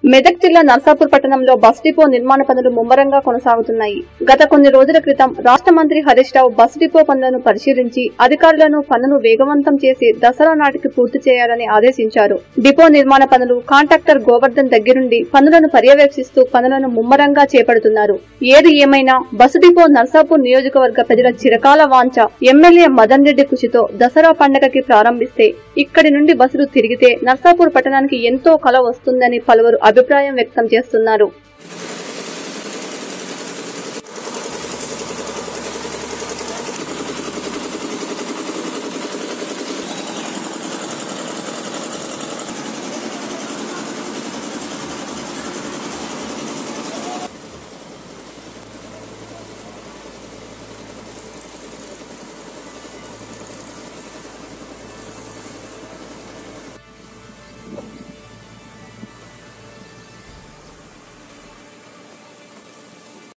మెదక్ జిల్లా నర్సాపూర్ పట్టణంలో bus depot నిర్మాణ పనులు ముమ్మరంగా కొనసాగుతున్నాయి గత కొన్ని రోజుల క్రితం రాష్ట్ర మంత్రి హరీష్ రావు బస్ డిపో పనులను పరిశీలించి అధికారులను పనులు వేగవంతం చేసి దసరా నాటికి పూర్తి చేయాలని ఆదేశించారు డిపో నిర్మాణ పనులు కాంట్రాక్టర్ గోవర్ధన్ దగ్గరుండి పనులను పర్యవేక్షిస్తూ పనులను ముమ్మరంగా చేపడుతున్నారు ఏది ఏమైనా బస్ డిపో నర్సాపూర్ నియోజకవర్గ ప్రజల చిరకాల వాంఛ ఎమ్మెల్యే మదన్ రెడ్డి కృషితో దసరా పండగకి ప్రారంభిస్తే ఇక్కడి నుండి బస్సులు తిరిగితే నర్సాపూర్ పట్టణానికి ఎంతో కల వస్తుందని పలువురు అభిప్రాయం వ్యక్తం చేస్తున్నారు